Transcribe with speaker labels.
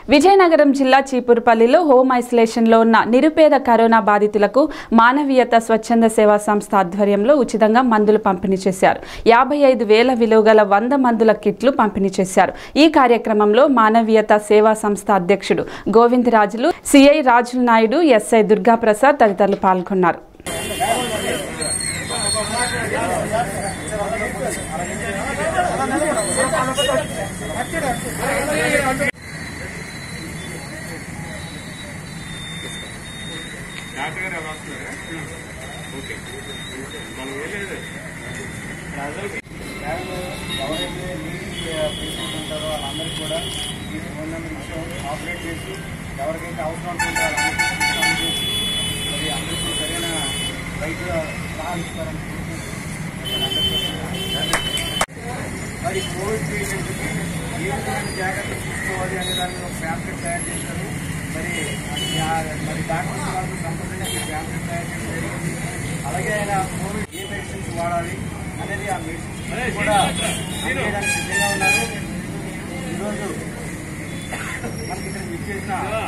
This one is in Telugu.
Speaker 1: విజయనగరం జిల్లా చీపురుపల్లిలో హోమ్ ఐసోలేషన్లో ఉన్న నిరుపేద కరోనా బాధితులకు మానవీయత స్వచ్ఛంద సేవా సంస్థ ఆధ్వర్యంలో ఉచితంగా మందులు పంపిణీ చేశారు యాభై ఐదు వేల విలువగల వంద మందుల కిట్లు పంపిణీ చేశారు ఈ కార్యక్రమంలో మానవీయత సేవా సంస్థ అధ్యక్షుడు గోవిందరాజులు సిఐ రాజుల నాయుడు ఎస్ఐ దుర్గాప్రసాద్ తదితరులు పాల్గొన్నారు
Speaker 2: డాక్టర్ గారు ఎవరు వస్తున్నారా ఓకే మనం వెళ్ళేది
Speaker 3: ఎవరైతే నీటి పేషెంట్ ఉంటారో వాళ్ళందరికీ కూడా ఈ ఫోన్ నెంబర్ ఇచ్చాం ఆపరేట్ చేసి ఎవరికైతే అవసరం ఉంటుందో వాళ్ళందరికీ అందజేసి మరి అందరికీ సరైన వైద్య సలహాలు ఇస్తారని మరి కోవిడ్ పేషెంట్కి ఏ విధమైన జాగ్రత్తలు తీసుకోవాలి అనే దాని మీద ఒక ఫ్యాంప్లెట్ తయారు చేశారు మరి ఆ- మరి డాక్టర్స్ వాళ్ళతో సంప్రదించి ఫ్యాంప్లెట్ తయారు చేయడం జరిగింది అలాగే ఆయన కోవిడ్ ఏ మెడిసిన్స్ వాడాలి అనేది ఆ మెడిసిన్స్ కూడా చేయడానికి సిద్ధంగా ఉన్నారు ఈరోజు మనకి ఇక్కడ విచ్చేసిన